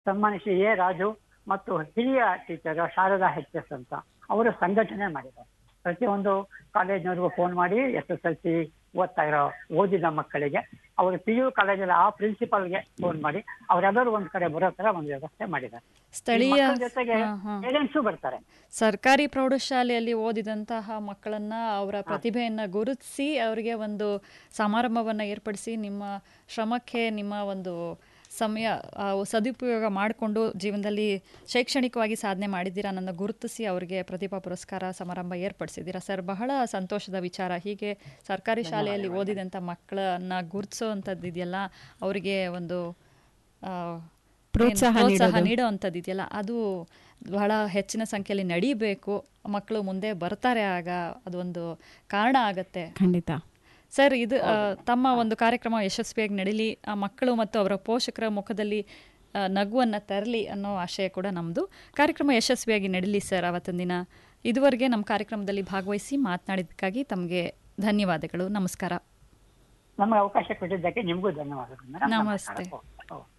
ಸನ್ಮಾನ್ಯ ಶ್ರೀ ಎ ರಾಜು ಮತ್ತು ಹಿರಿಯ ಟೀಚರ್ ಶಾರದಾ ಎಚ್ ಎಸ್ ಅಂತ ಅವರು ಸಂಘಟನೆ ಮಾಡಿದ್ದಾರೆ ಪ್ರತಿಯೊಂದು ಕಾಲೇಜ್ನವ್ರಿಗೂ ಫೋನ್ ಮಾಡಿ ಎಸ್ ಎಸ್ ಎಲ್ ಸಿ ಓದ್ತಾ ಇರೋ ಓದಿದ ಮಕ್ಕಳಿಗೆ ಅವರು ಪಿ ಯು ಕಾಲೇಜಲ್ಲಿ ಆ ಪ್ರಿನ್ಸಿಪಾಲ್ಗೆ ಫೋನ್ ಮಾಡಿ ಅವರೆಲ್ಲರೂ ಒಂದ್ ಕಡೆ ಬರೋ ತರ ಒಂದು ವ್ಯವಸ್ಥೆ ಮಾಡಿದ್ದಾರೆ ಈ ಸ್ಥಳೀಯ ಮಕ್ಕಳ ಜೊತೆಗೆ ಹಾ, ಹಾ. ಪೇರೆಂಟ್ಸು ಬರ್ತಾರೆ ಸರ್ಕಾರಿ ಪ್ರೌಢಶಾಲೆಯಲ್ಲಿ ಓದಿದಂತಹ ಮಕ್ಕಳನ್ನ ಅವರ ಪ್ರತಿಭೆಯನ್ನು ಗುರುತಿಸಿ ಅವರಿಗೆ ಒಂದು ಸಮಾರಂಭವನ್ನು ಏರ್ಪಡಿಸಿ ನಿಮ್ಮ ಶ್ರಮಕ್ಕೆ ನಿಮ್ಮ ಒಂದು ಸಮಯ ಆ, ಸದುಪಯೋಗ ಮಾಡಿಕೊಂಡು ಜೀವನದಲ್ಲಿ ಶೈಕ್ಷಣಿಕವಾಗಿ ಸಾಧನೆ ಮಾಡಿದ್ದೀರಾ ನನ್ನ ಗುರುತಿಸಿ ಅವರಿಗೆ ಪ್ರತಿಭಾ ಪುರಸ್ಕಾರ ಸಮಾರಂಭ ಏರ್ಪಡಿಸಿದ್ದೀರಾ ಸರ್ ಬಹಳ ಸಂತೋಷದ ವಿಚಾರ ಹೀಗೆ ಸರ್ಕಾರಿ ಶಾಲೆಯಲ್ಲಿ ಓದಿದಂಥ ಮಕ್ಕಳನ್ನ ಗುರುತಿಸೋವಂಥದ್ದು ಇದೆಯಲ್ಲ ಅವರಿಗೆ ಒಂದು ಆ, ಪ್ರೋತ್ಸಾಹ ಏನು ಪ್ರೋತ್ಸಾಹ ನೀಡೋದು. ನೀಡೋವಂಥದ್ದು ಇದೆಯಲ್ಲ ಅದು ಬಹಳ ಹೆಚ್ಚಿನ ಸಂಖ್ಯೆಯಲ್ಲಿ ನಡೀಬೇಕು ಮಕ್ಕಳು ಮುಂದೆ ಬರ್ತಾರೆ ಆಗ ಅದೊಂದು ಕಾರಣ ಆಗತ್ತೆ ಖಂಡಿತ ಸರ್ ಇದು ಆ, ತಮ್ಮ ಒಂದು ಕಾರ್ಯಕ್ರಮ ಯಶಸ್ವಿಯಾಗಿ ನಡೀಲಿ ಆ ಮಕ್ಕಳು ಮತ್ತು ಅವರ ಪೋಷಕರ ಮುಖದಲ್ಲಿ ಆ, ನಗುವನ್ನ ತರಲಿ ಅನ್ನೋ ಆಶಯ ಕೂಡ ನಮ್ಮದು ಕಾರ್ಯಕ್ರಮ ಯಶಸ್ವಿಯಾಗಿ ನಡೀಲಿ ಸರ್ ಅವತ್ತಿನ ದಿನ ಇದುವರೆಗೆ ನಮ್ಮ ಕಾರ್ಯಕ್ರಮದಲ್ಲಿ ಭಾಗವಹಿಸಿ ಮಾತನಾಡಿದ್ದಕ್ಕಾಗಿ ತಮಗೆ ಧನ್ಯವಾದಗಳು ನಮಸ್ಕಾರ ನಮಗೆ ಅವಕಾಶ ಕೊಟ್ಟಿದ್ದಕ್ಕೆ ನಿಮಗೂ ಧನ್ಯವಾದಗಳು ಮೇಡಮ್. ನಮಸ್ತೆ. ನಮಸ್ಕಾರ. ಓ, ಓ.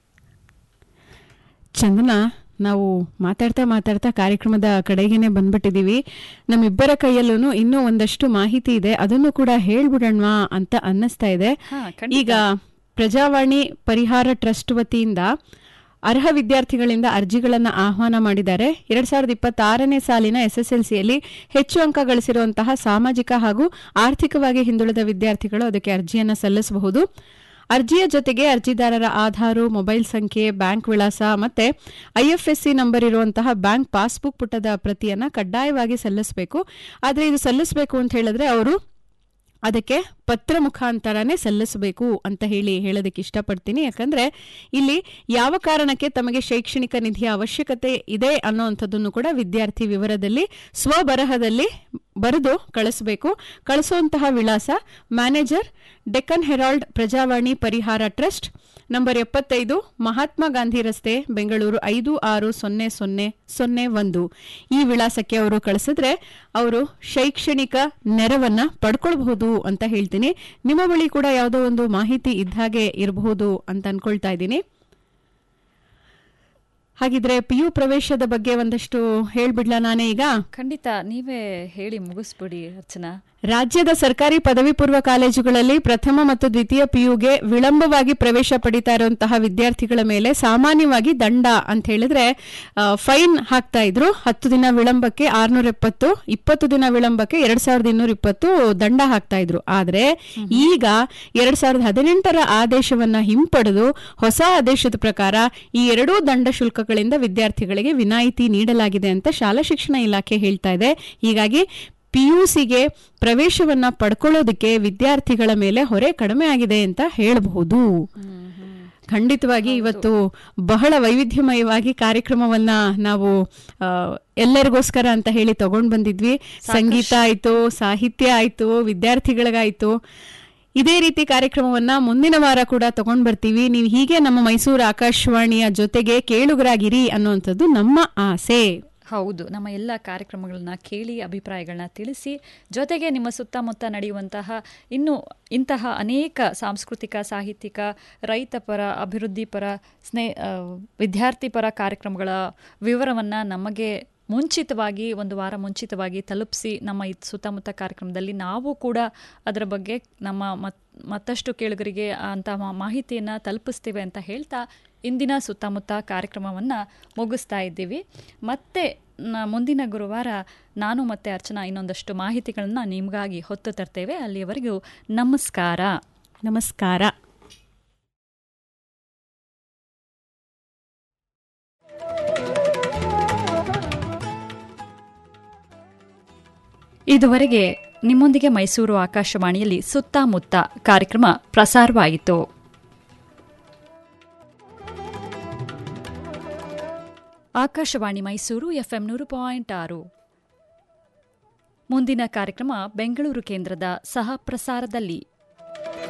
ಚಂದನ ನಾವು ಮಾತಾಡ್ತಾ ಮಾತಾಡ್ತಾ ಕಾರ್ಯಕ್ರಮದ ಕಡೆಗೇನೆ ಬಂದ್ಬಿಟ್ಟಿದೀವಿ ನಮ್ಮಿಬ್ಬರ ಕೈಯಲ್ಲೂ ಇನ್ನೂ ಒಂದಷ್ಟು ಮಾಹಿತಿ ಇದೆ ಅದನ್ನು ಕೂಡ ಹೇಳ್ಬಿಡೋಣವಾ ಅಂತ ಅನ್ನಿಸ್ತಾ ಇದೆ ಹಾ, ಖಂಡಿತ. ಈಗ ಪ್ರಜಾವಾಣಿ ಪರಿಹಾರ ಟ್ರಸ್ಟ್ ವತಿಯಿಂದ ಅರ್ಹ ವಿದ್ಯಾರ್ಥಿಗಳಿಂದ ಅರ್ಜಿಗಳನ್ನು ಆಹ್ವಾನ ಮಾಡಿದ್ದಾರೆ ಎರಡ್ ಸಾವಿರದ ಇಪ್ಪತ್ತಾರನೇ ಸಾಲಿನ ಎಸ್ಎಸ್ಎಲ್ಸಿಯಲ್ಲಿ ಹೆಚ್ಚು ಅಂಕ ಗಳಿಸಿರುವಂತಹ ಸಾಮಾಜಿಕ ಹಾಗೂ ಆರ್ಥಿಕವಾಗಿ ಹಿಂದುಳಿದ ವಿದ್ಯಾರ್ಥಿಗಳು ಅದಕ್ಕೆ ಅರ್ಜಿಯನ್ನು ಸಲ್ಲಿಸಬಹುದು ಅರ್ಜಿಯ ಜೊತೆಗೆ ಅರ್ಜಿದಾರರ ಆಧಾರು ಮೊಬೈಲ್ ಸಂಖ್ಯೆ ಬ್ಯಾಂಕ್ ವಿಳಾಸ ಮತ್ತೆ ಐಎಫ್ಎಸ್ಸಿ ನಂಬರ್ ಇರುವಂತಹ ಬ್ಯಾಂಕ್ ಪಾಸ್ಬುಕ್ ಪುಟದ ಪ್ರತಿಯನ್ನ ಕಡ್ಡಾಯವಾಗಿ ಸಲ್ಲಿಸಬೇಕು ಆದರೆ ಇದು ಸಲ್ಲಿಸಬೇಕು ಅಂತ ಹೇಳಿದ್ರೆ ಅವರು ಅದಕ್ಕೆ ಪತ್ರ ಮುಖಾಂತರನೇ ಸಲ್ಲಿಸಬೇಕು ಅಂತ ಹೇಳಿ ಹೇಳೋದಕ್ಕೆ ಇಷ್ಟಪಡ್ತೀನಿ ಯಾಕಂದ್ರೆ ಇಲ್ಲಿ ಯಾವ ಕಾರಣಕ್ಕೆ ತಮಗೆ ಶೈಕ್ಷಣಿಕ ನಿಧಿಯ ಅವಶ್ಯಕತೆ ಇದೆ ಅನ್ನೋವಂಥದ್ದನ್ನು ಕೂಡ ವಿದ್ಯಾರ್ಥಿ ವಿವರದಲ್ಲಿ ಸ್ವಬರಹದಲ್ಲಿ ಬರೆದು ಕಳಿಸಬೇಕು ಕಳಿಸುವಂತಹ ವಿಳಾಸ ಮ್ಯಾನೇಜರ್ ಡೆಕ್ಕನ್ ಹೆರಾಲ್ಡ್ ಪ್ರಜಾವಾಣಿ ಪರಿಹಾರ ಟ್ರಸ್ಟ್ ನಂಬರ್ ಎಪ್ಪತ್ತೈದು ಮಹಾತ್ಮ ಗಾಂಧಿ ರಸ್ತೆ ಬೆಂಗಳೂರು ಐದು ಆರು ಸೊನ್ನೆ ಸೊನ್ನೆ ಸೊನ್ನೆ ಒಂದು ಈ ವಿಳಾಸಕ್ಕೆ ಅವರು ಕಳಿಸಿದ್ರೆ ಅವರು ಶೈಕ್ಷಣಿಕ ನೆರವನ್ನ ಪಡ್ಕೊಳ್ಬಹುದು ಅಂತ ಹೇಳ್ತೀನಿ ನಿಮ್ಮ ಬಳಿ ಕೂಡ ಯಾವುದೋ ಒಂದು ಮಾಹಿತಿ ಇದ್ದ ಹಾಗೆ ಇರಬಹುದು ಅಂತ ಅನ್ಕೊಳ್ತಾ ಇದ್ದೀನಿ ಹಾಗಿದ್ರೆ ಪಿ ಯು ಪ್ರವೇಶದ ಬಗ್ಗೆ ಒಂದಷ್ಟು ಹೇಳ್ಬಿಡ್ಲಾ ನಾನೇ ಈಗ ಖಂಡಿತ ನೀವೇ ಹೇಳಿ ಮುಗಿಸ್ಬಿಡಿ ಅರ್ಚನಾ ರಾಜ್ಯದ ಸರ್ಕಾರಿ ಪದವಿ ಪೂರ್ವ ಕಾಲೇಜುಗಳಲ್ಲಿ ಪ್ರಥಮ ಮತ್ತು ದ್ವಿತೀಯ ಪಿಯುಗೆ ವಿಳಂಬವಾಗಿ ಪ್ರವೇಶ ಪಡಿತಾ ಇರುವಂತಹ ವಿದ್ಯಾರ್ಥಿಗಳ ಮೇಲೆ ಸಾಮಾನ್ಯವಾಗಿ ದಂಡ ಅಂತ ಹೇಳಿದ್ರೆ ಆ, ಫೈನ್ ಹಾಕ್ತಾ ಇದ್ರು ಹತ್ತು ದಿನ ವಿಳಂಬಕ್ಕೆ ಆರ್ನೂರ ಎಪ್ಪತ್ತು ಇಪ್ಪತ್ತು ದಿನ ವಿಳಂಬಕ್ಕೆ ಎರಡ್ ಸಾವಿರದ ಇನ್ನೂರ ಇಪ್ಪತ್ತು ದಂಡ ಹಾಕ್ತಾ ಇದ್ರು ಆದ್ರೆ ಈಗ ಎರಡ್ ಸಾವಿರದ ಹದಿನೆಂಟರ ಆದೇಶವನ್ನ ಹಿಂಪಡೆದು ಹೊಸ ಆದೇಶದ ಪ್ರಕಾರ ಈ ಎರಡೂ ದಂಡ ಶುಲ್ಕಗಳಿಂದ ವಿದ್ಯಾರ್ಥಿಗಳಿಗೆ ವಿನಾಯಿತಿ ನೀಡಲಾಗಿದೆ ಅಂತ ಶಾಲಾ ಶಿಕ್ಷಣ ಇಲಾಖೆ ಹೇಳ್ತಾ ಇದೆ ಹೀಗಾಗಿ ಪಿಯುಸಿಗೆ ಪ್ರವೇಶವನ್ನ ಪಡ್ಕೊಳ್ಳೋದಕ್ಕೆ ವಿದ್ಯಾರ್ಥಿಗಳ ಮೇಲೆ ಹೊರೆ ಕಡಿಮೆ ಆಗಿದೆ ಅಂತ ಹೇಳಬಹುದು ಖಂಡಿತವಾಗಿ ಇವತ್ತು ಬಹಳ ವೈವಿಧ್ಯಮಯವಾಗಿ ಕಾರ್ಯಕ್ರಮವನ್ನ ನಾವು ಆ, ಎಲ್ಲರಿಗೋಸ್ಕರ ಅಂತ ಹೇಳಿ ತಗೊಂಡ್ ಬಂದಿದ್ವಿ ಸಂಗೀತ ಆಯ್ತು ಸಾಹಿತ್ಯ ಆಯ್ತು ವಿದ್ಯಾರ್ಥಿಗಳಿಗಾಯ್ತು ಇದೇ ರೀತಿ ಕಾರ್ಯಕ್ರಮವನ್ನ ಮುಂದಿನ ವಾರ ಕೂಡ ತಗೊಂಡ್ ಬರ್ತೀವಿ ನೀವು ಹೀಗೆ ನಮ್ಮ ಮೈಸೂರು ಆಕಾಶವಾಣಿಯ ಜೊತೆಗೆ ಕೇಳುಗರಾಗಿರಿ ಅನ್ನುವಂಥದ್ದು ನಮ್ಮ ಆಸೆ ಹೌದು ನಮ್ಮ ಎಲ್ಲ ಕಾರ್ಯಕ್ರಮಗಳನ್ನ ಕೇಳಿ ಅಭಿಪ್ರಾಯಗಳನ್ನ ತಿಳಿಸಿ ಜೊತೆಗೆ ನಿಮ್ಮ ಸುತ್ತಮುತ್ತ ನಡೆಯುವಂತಹ ಇನ್ನು ಇಂತಹ ಅನೇಕ ಸಾಂಸ್ಕೃತಿಕ ಸಾಹಿತ್ಯಿಕ ರೈತಪರ ಅಭಿವೃದ್ಧಿಪರ ಸ್ನೇ ಆ, ವಿದ್ಯಾರ್ಥಿಪರ ಕಾರ್ಯಕ್ರಮಗಳ ವಿವರವನ್ನು ನಮಗೆ ಮುಂಚಿತವಾಗಿ ಒಂದು ವಾರ ಮುಂಚಿತವಾಗಿ ತಲುಪಿಸಿ ನಮ್ಮ ಈ ಸುತ್ತಮುತ್ತ ಕಾರ್ಯಕ್ರಮದಲ್ಲಿ ನಾವು ಕೂಡ ಅದರ ಬಗ್ಗೆ ನಮ್ಮ ಮತ್ ಮತ್ತಷ್ಟು ಕೇಳುಗರಿಗೆ ಅಂತ ಮಾಹಿತಿಯನ್ನು ತಲುಪಿಸ್ತೇವೆ ಅಂತ ಹೇಳ್ತಾ ಇಂದಿನ ಸುತ್ತಮುತ್ತ ಕಾರ್ಯಕ್ರಮವನ್ನು ಮುಗಿಸ್ತಾ ಇದ್ದೀವಿ ಮತ್ತೆ ನ- ಮುಂದಿನ ಗುರುವಾರ ನಾನು ಮತ್ತೆ ಅರ್ಚನಾ ಇನ್ನೊಂದಷ್ಟು ಮಾಹಿತಿಗಳನ್ನ ನಿಮಗಾಗಿ ಹೊತ್ತು ತರ್ತೇವೆ ಅಲ್ಲಿಯವರೆಗೂ ನಮಸ್ಕಾರ ನಮಸ್ಕಾರ ಇದುವರೆಗೆ ನಿಮ್ಮೊಂದಿಗೆ ಮೈಸೂರು ಆಕಾಶವಾಣಿಯಲ್ಲಿ ಸುತ್ತಮುತ್ತ ಕಾರ್ಯಕ್ರಮ ಪ್ರಸಾರವಾಯಿತು ಆಕಾಶವಾಣಿ ಮೈಸೂರು ಎಫ್ಎಂ ನೂರು ಪಾಯಿಂಟ್ ಆರು ಮುಂದಿನ ಕಾರ್ಯಕ್ರಮ ಬೆಂಗಳೂರು ಕೇಂದ್ರದ ಸಹ ಪ್ರಸಾರದಲ್ಲಿ